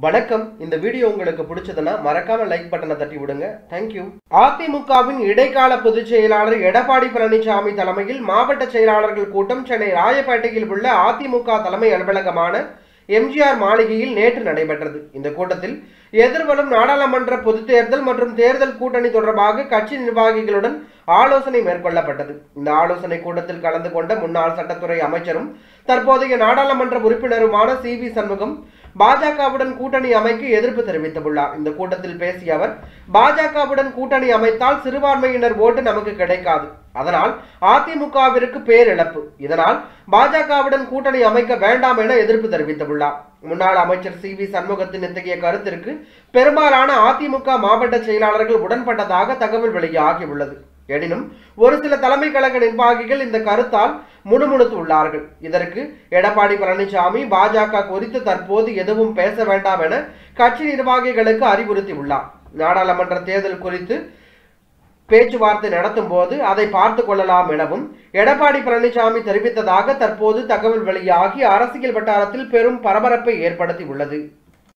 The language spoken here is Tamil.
வணக்கம் இந்த வீடியோ உங்களுக்கு பிடிச்சதுன்னா மறக்காம லைக் பட்டனை தட்டி விடுங்க தேங்க்யூ அதிமுகவின் இடைக்கால பொதுச் செயலாளர் எடப்பாடி பழனிசாமி தலைமையில் மாவட்ட செயலாளர்கள் கூட்டம் சென்னை ராயப்பேட்டையில் உள்ள அதிமுக தலைமை அலுவலகமான எம்ஜிஆர் மாளிகையில் நேற்று நடைபெற்றது இந்த கூட்டத்தில் எதிர்வரும் நாடாளுமன்ற பொதுத் தேர்தல் மற்றும் தேர்தல் கூட்டணி தொடர்பாக கட்சி நிர்வாகிகளுடன் ஆலோசனை மேற்கொள்ளப்பட்டது இந்த ஆலோசனை கூட்டத்தில் கலந்து கொண்ட முன்னாள் சட்டத்துறை அமைச்சரும் தற்போதைய நாடாளுமன்ற உறுப்பினருமான சி வி சண்முகம் பாஜகவுடன் கூட்டணி அமைக்க எதிர்ப்பு தெரிவித்துள்ளார் இந்த கூட்டத்தில் பேசிய அவர் பாஜகவுடன் கூட்டணி அமைத்தால் சிறுபான்மையினர் ஓட்டு நமக்கு கிடைக்காது அதனால் அதிமுகவிற்கு பேரிழப்பு இதனால் பாஜகவுடன் கூட்டணி அமைக்க வேண்டாம் என எதிர்ப்பு தெரிவித்துள்ளார் முன்னாள் அமைச்சர் சி வி சண்முகத்தின் இத்தகைய கருத்திற்கு பெரும்பாலான அதிமுக மாவட்ட செயலாளர்கள் உடன்பட்டதாக தகவல் வெளியாகியுள்ளது எனினும் ஒரு சில தலைமை கழக நிர்வாகிகள் இந்த கருத்தால் முணுமுணுத்து உள்ளார்கள் இதற்கு எடப்பாடி பழனிசாமி பாஜக குறித்து தற்போது எதுவும் பேச வேண்டாம் என கட்சி நிர்வாகிகளுக்கு அறிவுறுத்தி உள்ளார் நாடாளுமன்ற தேர்தல் குறித்து பேச்சுவார்த்தை நடத்தும் போது அதை பார்த்து கொள்ளலாம் எனவும் எடப்பாடி பழனிசாமி தெரிவித்ததாக தற்போது தகவல் வெளியாகி அரசியல் வட்டாரத்தில் பெரும் பரபரப்பை ஏற்படுத்தி உள்ளது